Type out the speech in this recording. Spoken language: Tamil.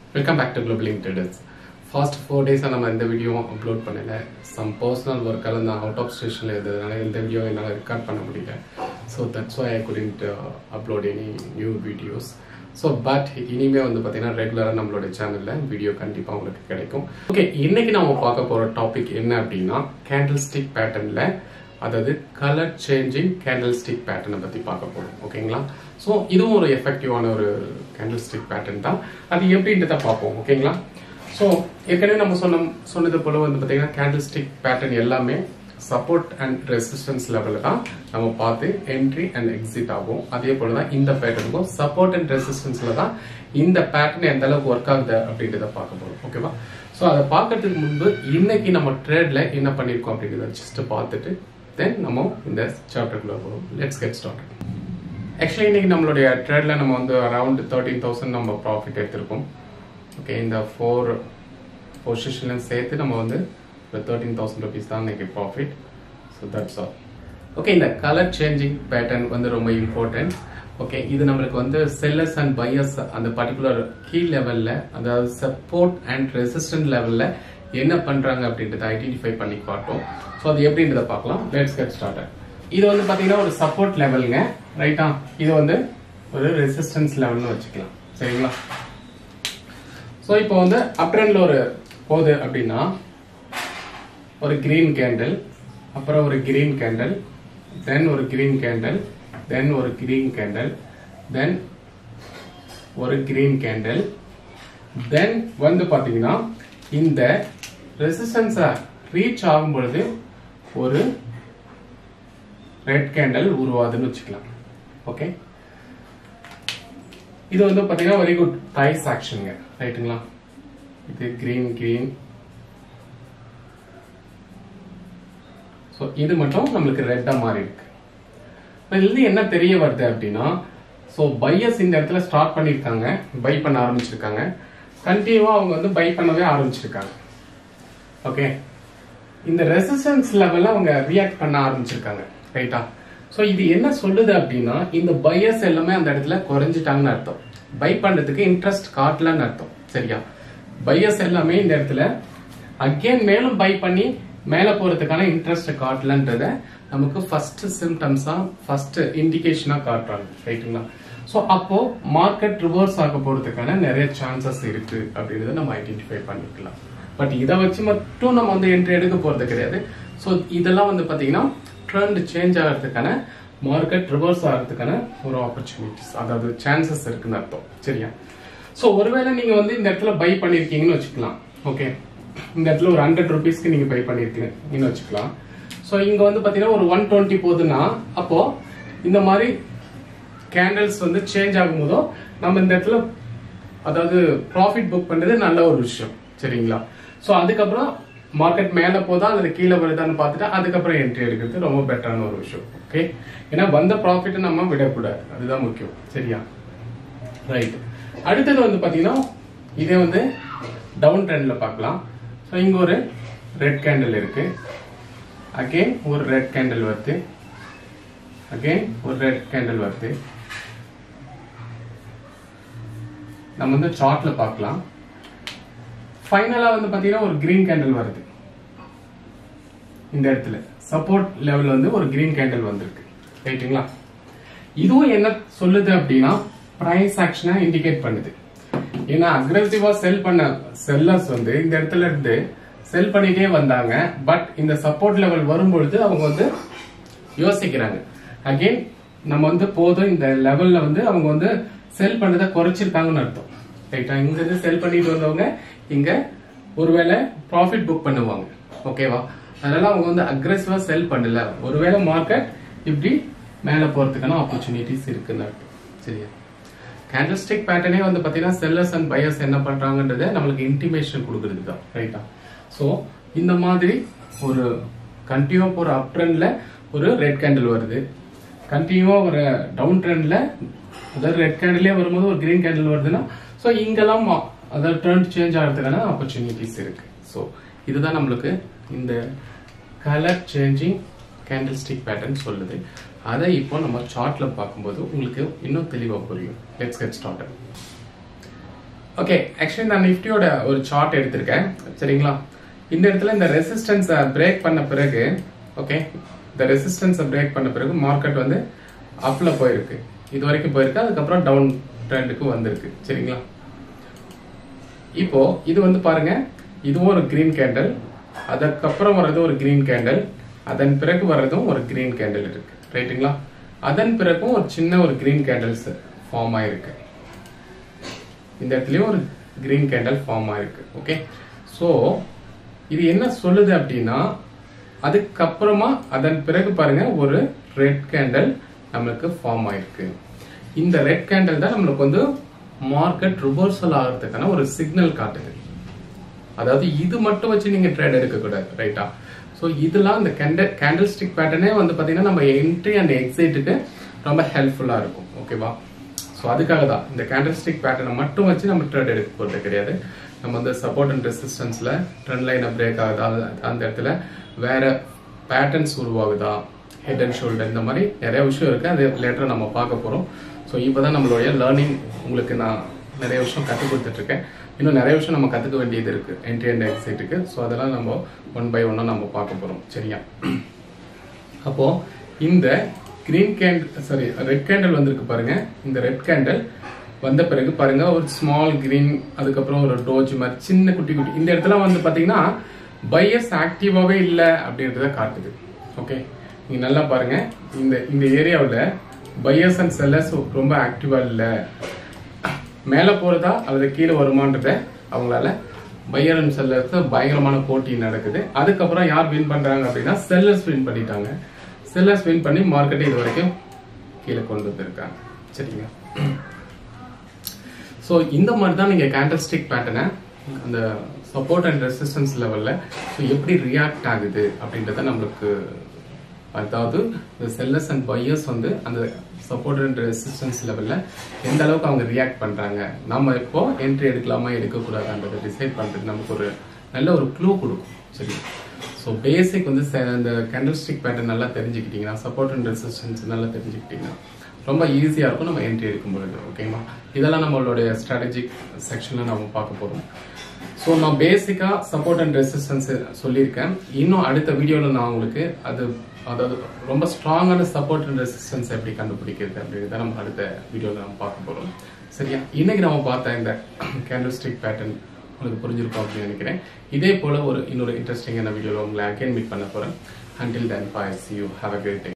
welcome back to global traders past four டேஸாக நம்ம இந்த வீடியோ அப்லோட் பண்ணல சம் பர்சனல் ஒர்க்கால் நான் அவுட் ஆஃப் ஸ்டேஷனில் இருந்ததுனால இந்த வீடியோ என்னால் ரெக்கார்ட் பண்ண முடியல so that's why I couldn't upload any new videos so but இனிமேல் வந்து பார்த்தீங்கன்னா ரெகுலராக நம்மளோட சேனலில் வீடியோ கண்டிப்பாக உங்களுக்கு கிடைக்கும் ஓகே இன்னைக்கு நம்ம பார்க்க போகிற டாபிக் என்ன அப்படின்னா கேண்டில் ஸ்டிக் பேட்டர்னில் அதாவது கலர் சேஞ்சிங் கேண்டில் ஸ்டிக் பேட்டர்னை பற்றி பார்க்க போகிறோம் ஓகேங்களா ஸோ இதுவும் ஒரு எஃபெக்டிவான ஒரு கேண்டில் ஸ்டிக் பேட்டர்ன் தான் அது எப்படின்றத பார்ப்போம் ஓகேங்களா ஸோ ஏற்கனவே நம்ம சொன்ன சொன்னது போல வந்து பார்த்தீங்கன்னா கேண்டில் ஸ்டிக் பேட்டர்ன் எல்லாமே சப்போர்ட் அண்ட் ரெசிஸ்டன்ஸ் லெவலில் தான் நம்ம பார்த்து என்ட்ரி அண்ட் எக்ஸிட் ஆகும் அதே போல தான் இந்த பேட்டர்னுக்கும் சப்போர்ட் அண்ட் ரெசிஸ்டன்ஸில் தான் இந்த பேட்டர்ன் எந்த அளவுக்கு ஒர்க் ஆகுது அப்படின்றத பார்க்க போகிறோம் ஓகேவா ஸோ அதை பார்க்கறதுக்கு முன்பு இன்னைக்கு நம்ம ட்ரேட்ல என்ன பண்ணியிருக்கோம் அப்படின்றத ஜஸ்ட் பார்த்துட்டு தென் நம்ம இந்த சாப்டருக்குள்ள போகிறோம் லெட்ஸ் கெட் ஸ்டார்ட் ஆக்சுவலி இன்னைக்கு நம்மளுடைய ட்ரேட்ல நம்ம வந்து அரௌண்ட் தேர்ட்டீன் தௌசண்ட் நம்ம ப்ராஃபிட் எடுத்திருக்கோம் ஓகே இந்த ஃபோர் பொசிஷன்லையும் சேர்த்து நம்ம வந்து ஒரு தேர்ட்டீன் தௌசண்ட் ருபீஸ் தான் இன்னைக்கு profit so that's all okay இந்த கலர் சேஞ்சிங் பேட்டர்ன் வந்து ரொம்ப இம்பார்ட்டன்ட் ஓகே இது நம்மளுக்கு வந்து செல்லர்ஸ் அண்ட் பையர்ஸ் அந்த பர்டிகுலர் கீ லெவல்ல அதாவது சப்போர்ட் அண்ட் ரெசிஸ்டன்ட் லெவல்ல என்ன பண்றாங்க அப்படின்றத ஐடென்டிஃபை பண்ணி காட்டும் ஸோ அது எப்படின்றத பார்க்கலாம் லெட்ஸ் கெட் ஸ்டார்டட் இது வந்து பாத்தீங்கன்னா ஒரு சப்போர்ட் லெவலுங்க ரைட்டா இது வந்து ஒரு ரெசிஸ்டன்ஸ் லெவல்னு வச்சுக்கலாம் சரிங்களா ஸோ இப்போ வந்து அப்ட்ரெண்ட்ல ஒரு போகுது அப்படின்னா ஒரு கிரீன் கேண்டில் அப்புறம் ஒரு கிரீன் கேண்டில் தென் ஒரு கிரீன் கேண்டில் தென் ஒரு கிரீன் கேண்டில் தென் ஒரு கிரீன் கேண்டில் தென் வந்து பாத்தீங்கன்னா இந்த ரெசிஸ்டன்ஸை ரீச் ஆகும் பொழுது ஒரு ரெட் கேண்டில் உருவாதுன்னு வச்சுக்கலாம் ஓகே இது வந்து பாத்தீங்கன்னா வெரி குட் ப்ரைஸ் ஆக்ஷனுங்க ரைட்டுங்களா இது கிரீன் கிரீன் ஸோ இது மட்டும் நம்மளுக்கு ரெட்டா மாறி இருக்கு இதுல என்ன தெரிய வருது அப்படின்னா ஸோ பையர்ஸ் இந்த இடத்துல ஸ்டார்ட் பண்ணியிருக்காங்க பை பண்ண ஆரம்பிச்சிருக்காங்க கண்டினியூவா அவங்க வந்து பை பண்ணவே ஆரம்பிச்சிருக்காங்க ஓகே இந்த ரெசிஸ்டன்ஸ் லெவல்ல அவங்க ரியாக்ட் பண்ண ஆரம்பிச்சிருக்காங்க ரைட்டா ஸோ இது என்ன சொல்லுது அப்படின்னா இந்த பையர்ஸ் எல்லாமே அந்த இடத்துல குறைஞ்சிட்டாங்கன்னு அர்த்தம் பை பண்றதுக்கு இன்ட்ரெஸ்ட் காட்டலன்னு அர்த்தம் சரியா பையர்ஸ் எல்லாமே இந்த இடத்துல அகெயின் மேலும் பை பண்ணி மேல போறதுக்கான இன்ட்ரெஸ்ட் காட்டலன்றத நமக்கு ஃபர்ஸ்ட் சிம்டம்ஸா ஃபர்ஸ்ட் இண்டிகேஷனா காட்டுறாங்க ரைட்டுங்களா ஸோ அப்போ மார்க்கெட் ரிவர்ஸ் ஆக போறதுக்கான நிறைய சான்சஸ் இருக்கு அப்படின்றத நம்ம ஐடென்டிஃபை பண்ணிக்கலாம் பட் இதை வச்சு மட்டும் நம்ம வந்து என்ட்ரி எடுக்க போறது கிடையாது ஸோ இதெல்லாம் வந்து பாத்தீங்கன்னா ட்ரெண்ட் சேஞ்ச் ஆகிறதுக்கான மார்க்கெட் ரிவர்ஸ் ஆகிறதுக்கான ஒரு ஆப்பர்ச்சுனிட்டிஸ் அதாவது சான்சஸ் இருக்குன்னு அர்த்தம் சரியா ஸோ ஒருவேளை நீங்க வந்து இந்த இடத்துல பை பண்ணிருக்கீங்கன்னு வச்சுக்கலாம் ஓகே இந்த இடத்துல ஒரு ஹண்ட்ரட் ருபீஸ்க்கு நீங்க பை பண்ணிருக்கீங்கன்னு வச்சுக்கலாம் ஸோ இங்க வந்து பாத்தீங்கன்னா ஒரு ஒன் டுவெண்ட்டி போகுதுன்னா அப்போ இந்த மாதிரி கேண்டல்ஸ் வந்து சேஞ்ச் ஆகும்போதோ நம்ம இந்த இடத்துல அதாவது ப்ராஃபிட் புக் பண்றது நல்ல ஒரு விஷயம் சரிங்களா ஸோ அதுக்கப்புறம் மார்க்கெட் மேல போதா அல்லது கீழே வருதான்னு பார்த்துட்டு அதுக்கப்புறம் என்ட்ரி எடுக்கிறது ரொம்ப பெட்டரான ஒரு விஷயம் ஓகே ஏன்னா வந்த ப்ராஃபிட் நம்ம விடக்கூடாது அதுதான் முக்கியம் சரியா ரைட் அடுத்தது வந்து பாத்தீங்கன்னா இதே வந்து டவுன் ட்ரெண்ட்ல பார்க்கலாம் ஸோ இங்க ஒரு ரெட் கேண்டில் இருக்கு அகெயின் ஒரு ரெட் கேண்டில் வருது அகெயின் ஒரு ரெட் கேண்டில் வருது நம்ம வந்து சார்ட்ல பார்க்கலாம் ஃபைனலா வந்து பாத்தீங்கன்னா ஒரு கிரீன் கேண்டில் வருது இந்த இடத்துல சப்போர்ட் லெவல் வந்து ஒரு கிரீன் கேண்டில் வந்திருக்கு ரைட்டுங்களா இதுவும் என்ன சொல்லுது அப்படின்னா பிரைஸ் ஆக்ஷனை இண்டிகேட் பண்ணுது ஏன்னா அக்ரெசிவா செல் பண்ண செல்லர்ஸ் வந்து இந்த இடத்துல இருந்து செல் பண்ணிட்டே வந்தாங்க பட் இந்த சப்போர்ட் லெவல் வரும்பொழுது அவங்க வந்து யோசிக்கிறாங்க அகெயின் நம்ம வந்து போதும் இந்த லெவல்ல வந்து அவங்க வந்து செல் பண்ணதை குறைச்சிருக்காங்கன்னு அர்த்தம் ரைட்டா இங்க இருந்து செல் பண்ணிட்டு வந்தவங்க இங்க ஒருவேளை ப்ராஃபிட் புக் பண்ணுவாங்க ஓகேவா அதனால அவங்க வந்து அக்ரெசிவா செல் பண்ணல ஒருவேளை மார்க்கெட் இப்படி மேல போறதுக்கான ஆப்பர்ச்சுனிட்டிஸ் இருக்குன்னு அர்த்தம் சரியா கேண்டல்ஸ்டிக் பேட்டர்னே வந்து பாத்தீங்கன்னா செல்லர்ஸ் அண்ட் பையர்ஸ் என்ன பண்றாங்கன்றத நம்மளுக்கு இன்டிமேஷன் கொடுக்கறது தான் ரைட்டா ஸோ இந்த மாதிரி ஒரு கண்டினியூவா போற அப் ட்ரெண்ட்ல ஒரு ரெட் கேண்டில் வருது கண்டினியூவா ஒரு டவுன் ட்ரெண்ட்ல அதாவது ரெட் கேண்டிலே வரும்போது ஒரு கிரீன் கேண்டில் வருதுன்னா ஸோ இங்கெல்லாம் அதாவது ட்ரெண்ட் சேஞ்ச் ஆகிறதுக்கான ஆப்பர்ச்சுனிட்டிஸ் இருக்கு ஸோ இதுதான் நம்மளுக்கு இந்த colour changing candle stick pattern சொல்லுது அதை இப்போ நம்ம சார்ட்ல பார்க்கும்போது உங்களுக்கு இன்னும் தெளிவாக புரியும் let's get started okay actually நான் நிஃப்டியோட ஒரு சார்ட் எடுத்திருக்கேன் சரிங்களா இந்த இடத்துல இந்த ரெசிஸ்டன்ஸை பிரேக் பண்ண பிறகு ஓகே இந்த ரெசிஸ்டன்ஸை பிரேக் பண்ண பிறகு மார்க்கெட் வந்து அப்ல போயிருக்கு இது வரைக்கும் போயிருக்கு அதுக்கப்புறம் டவுன் ட்ரெண்டுக்கு வந்திருக்கு சரிங்களா இப்போ இது வந்து பாருங்க இதுவும் ஒரு கிரீன் கேண்டல் அதுக்கப்புறம் வர்றது ஒரு கிரீன் கேண்டல் அதன் பிறகு வர்றதும் ஒரு கிரீன் கேண்டல் இருக்கு ரைட்டுங்களா அதன் பிறகும் ஒரு சின்ன ஒரு கிரீன் கேண்டல்ஸ் ஃபார்ம் ஆயிருக்கு இந்த இடத்துலயும் ஒரு கிரீன் கேண்டல் ஃபார்ம் ஆயிருக்கு ஓகே ஸோ இது என்ன சொல்லுது அப்படின்னா அதுக்கப்புறமா அதன் பிறகு பாருங்க ஒரு ரெட் கேண்டல் நம்மளுக்கு ஃபார்ம் ஆயிருக்கு இந்த ரெட் கேண்டல் தான் நம்மளுக்கு வந்து மார்க்கெட் ரிவர்சல் ஆகிறதுக்கான ஒரு சிக்னல் காட்டுது அதாவது இது மட்டும் வச்சு நீங்க ட்ரேட் எடுக்கக்கூடாது ரைட்டா ஸோ இதெல்லாம் இந்த கேண்டல் கேண்டில் ஸ்டிக் பேட்டர்னே வந்து பார்த்தீங்கன்னா நம்ம என்ட்ரி அண்ட் எக்ஸைட்டுக்கு ரொம்ப ஹெல்ப்ஃபுல்லாக இருக்கும் ஓகேவா ஸோ அதுக்காக தான் இந்த கேண்டில் ஸ்டிக் பேட்டர்னை மட்டும் வச்சு நம்ம ட்ரேட் எடுக்க போகிறது கிடையாது நம்ம வந்து சப்போர்ட் அண்ட் ரெசிஸ்டன்ஸில் ட்ரெண்ட் லைனை பிரேக் ஆகுதா அது- அந்த இடத்துல வேற பேட்டர்ன்ஸ் உருவாகுதா ஹெட் அண்ட் ஷோல்டர் இந்த மாதிரி நிறைய விஷயம் இருக்கு அது லேட்டராக நம்ம பார்க்க போகிறோம் ஸோ இப்போ தான் நம்மளுடைய லேர்னிங் உங்களுக்கு நான் நிறைய விஷயம் கற்றுக் கொடுத்துட்டு இருக்கேன் இன்னும் நிறைய விஷயம் நம்ம கற்றுக்க வேண்டியது இருக்கு என்ட்ரி அண்ட் எக்ஸைட்டுக்கு ஸோ அதெல்லாம் நம்ம ஒன் பை ஒன்னாக நம்ம பார்க்க போகிறோம் சரியா அப்போ இந்த green candle sorry red candle வந்திருக்கு பாருங்க இந்த ரெட் கேண்டில் வந்த பிறகு பாருங்க ஒரு ஸ்மால் கிரீன் அதுக்கப்புறம் ஒரு டோஜ் மாதிரி சின்ன குட்டி குட்டி இந்த இடத்துல வந்து பாத்தீங்கன்னா பையஸ் ஆக்டிவாவே இல்லை அப்படின்றத காட்டுது ஓகே நீங்க நல்லா பாருங்க இந்த இந்த ஏரியாவில் பையர்ஸ் அண்ட் செல்லர்ஸ் ரொம்ப ஆக்டிவா இல்லை மேல போறதா அல்லது கீழே வருமான்றத அவங்களால பையர் அண்ட் செல்லர்ஸ் பயங்கரமான போட்டி நடக்குது அதுக்கப்புறம் யார் வின் பண்றாங்க அப்படின்னா செல்லர்ஸ் வின் பண்ணிட்டாங்க செல்லர்ஸ் வின் பண்ணி மார்க்கெட்டை இது வரைக்கும் கீழே கொண்டு வந்திருக்காங்க சரிங்க ஸோ இந்த மாதிரி தான் நீங்கள் கேண்டல்ஸ்டிக் பேட்டர்னை அந்த சப்போர்ட் அண்ட் ரெசிஸ்டன்ஸ் லெவலில் ஸோ எப்படி ரியாக்ட் ஆகுது அப்படின்றத நம்மளுக்கு அதாவது இந்த செல்லர்ஸ் அண்ட் பையர்ஸ் வந்து அந்த சப்போர்ட் அண்ட் ரெசிஸ்டன்ஸ் லெவலில் எந்த அளவுக்கு அவங்க ரியாக்ட் பண்ணுறாங்க நம்ம இப்போ என்ட்ரி எடுக்கலாமா எடுக்கக்கூடாதுன்றதை டிசைட் பண்ணுறது நமக்கு ஒரு நல்ல ஒரு க்ளூ கொடுக்கும் சரி ஸோ பேசிக் வந்து செ- இந்த கேண்டல்ஸ்டிக் பேட்டர்ன் நல்லா தெரிஞ்சுக்கிட்டீங்கன்னா சப்போர்ட் அண்ட் ரெசிஸ்டன்ஸ் நல்லா தெரிஞ்சுக்கிட்டீங்கன்னா ரொம்ப ஈஸியாக இருக்கும் நம்ம என்ட்ரி எடுக்கும் பொழுது ஓகேங்களா இதெல்லாம் நம்மளுடைய ஸ்ட்ராட்டஜிக் செக்ஷனில் நம்ம பார்க்க போகிறோம் ஸோ நான் பேசிக்காக சப்போர்ட் அண்ட் ரெசிஸ்டன்ஸ் சொல்லியிருக்கேன் இன்னும் அடுத்த வீடியோவில் நான் உங்களுக்கு அது அதாவது ரொம்ப ஸ்ட்ராங்கான சப்போர்ட் அண்ட் ரெசிஸ்டன்ஸ் எப்படி கண்டுபிடிக்கிறது அப்படின்றத நம்ம அடுத்த வீடியோவில் நம்ம பார்க்க போகிறோம் சரியா இன்னைக்கு நம்ம பார்த்த இந்த கேண்டல்ஸ்டிக் பேட்டர்ன் உங்களுக்கு புரிஞ்சிருக்கும் அப்படின்னு நினைக்கிறேன் இதே போல ஒரு இன்னொரு இன்ட்ரெஸ்டிங்கான வீடியோவில் உங்களை அகைன் மீட் பண்ண போகிறேன் until then bye see you have a great day